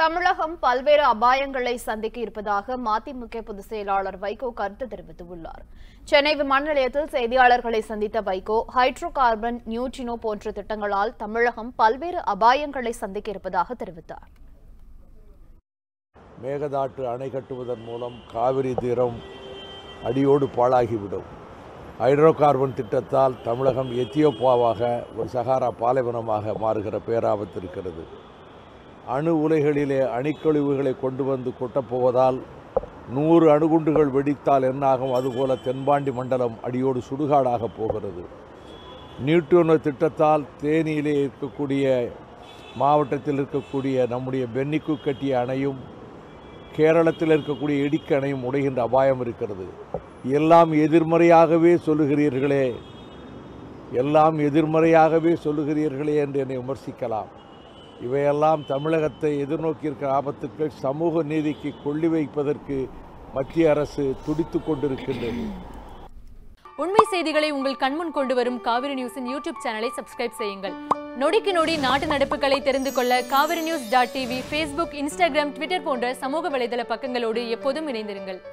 தமிழகம் பல்வேறு அபாயங்களை சந்திக்க இருப்பதாக மதிமுக பொதுச் செயலாளர் வைகோ கருத்து தெரிவித்துள்ளார் சென்னை விமான நிலையத்தில் செய்தியாளர்களை சந்தித்த வைகோ ஹைட்ரோ கார்பன் நியூட்ரினோ போன்ற திட்டங்களால் தமிழகம் பல்வேறு அபாயங்களை சந்திக்க இருப்பதாக தெரிவித்தார் மேகதாட்டு அணை கட்டுவதன் மூலம் காவிரி தீரம் அடியோடு பாழாகிவிடும் ஹைட்ரோ கார்பன் திட்டத்தால் தமிழகம் எத்தியோப்பாவாக ஒரு சகாரா பாலைவனமாக மாறுகிற பேராபத்து இருக்கிறது அணு உலைகளிலே அணுக்கழிவுகளை கொண்டு வந்து கொட்டப்போவதால் நூறு அணுகுண்டுகள் வெடித்தால் என்னாகும் அதுபோல தென்பாண்டி மண்டலம் அடியோடு சுடுகாடாக போகிறது நியூட்ரினோ திட்டத்தால் தேனியிலே இருக்கக்கூடிய மாவட்டத்தில் இருக்கக்கூடிய நம்முடைய பென்னிக்கு கட்டிய அணையும் கேரளத்தில் இருக்கக்கூடிய இடிக்கு அணையும் உடைகின்ற அபாயம் இருக்கிறது எல்லாம் எதிர்மறையாகவே சொல்லுகிறீர்களே எல்லாம் எதிர்மறையாகவே சொல்லுகிறீர்களே என்று என்னை விமர்சிக்கலாம் இவையெல்லாம் தமிழகத்தை எதிர்நோக்கி இருக்கிற ஆபத்துக்கள் சமூக நீதிக்கு கொள்ளி வைப்பதற்கு மத்திய அரசு துடித்துக் கொண்டிருக்கின்றது உண்மை செய்திகளை உங்கள் கண்முன் கொண்டு வரும் காவிரி நியூஸின் யூடியூப் சேனலை சப்ஸ்கிரைப் செய்யுங்கள் நொடிக்கு நொடி நாட்டு நடப்புகளை தெரிந்து கொள்ள Kaveri news dot TV Facebook Instagram Twitter போன்ற சமூக வலைதள பக்கங்களோடு எப்போதும் இணைந்திருங்கள்